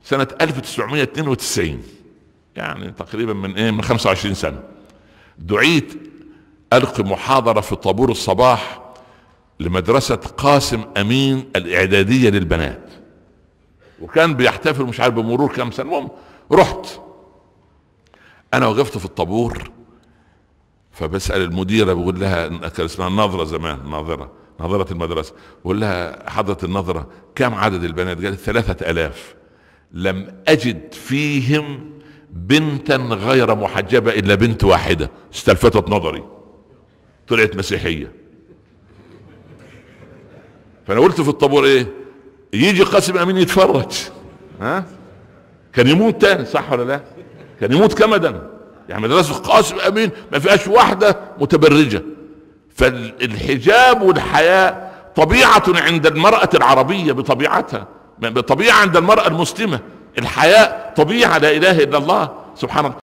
سنة 1992 يعني تقريبا من ايه من 25 سنة دعيت القي محاضرة في طابور الصباح لمدرسة قاسم امين الاعدادية للبنات وكان بيحتفل مش عارف بمرور كام سنة المهم رحت انا وقفت في الطابور فبسأل المديرة بقول لها كان اسمها الناظرة زمان ناظرة ناظرة المدرسة بقول لها حضرة النظرة كم عدد البنات قالت ثلاثة الاف لم اجد فيهم بنتا غير محجبة الا بنت واحدة استلفتت نظري طلعت مسيحية فانا قلت في الطابور ايه يجي قاسم امين يتفرج ها كان يموت تاني صح ولا لا كان يموت كمدا يعني مدرسة قاسم امين ما فيهاش واحدة متبرجة فالحجاب والحياء طبيعة عند المرأة العربية بطبيعتها بطبيعة عند المرأة المسلمة الحياء طبيعة لا اله الا الله سبحان الله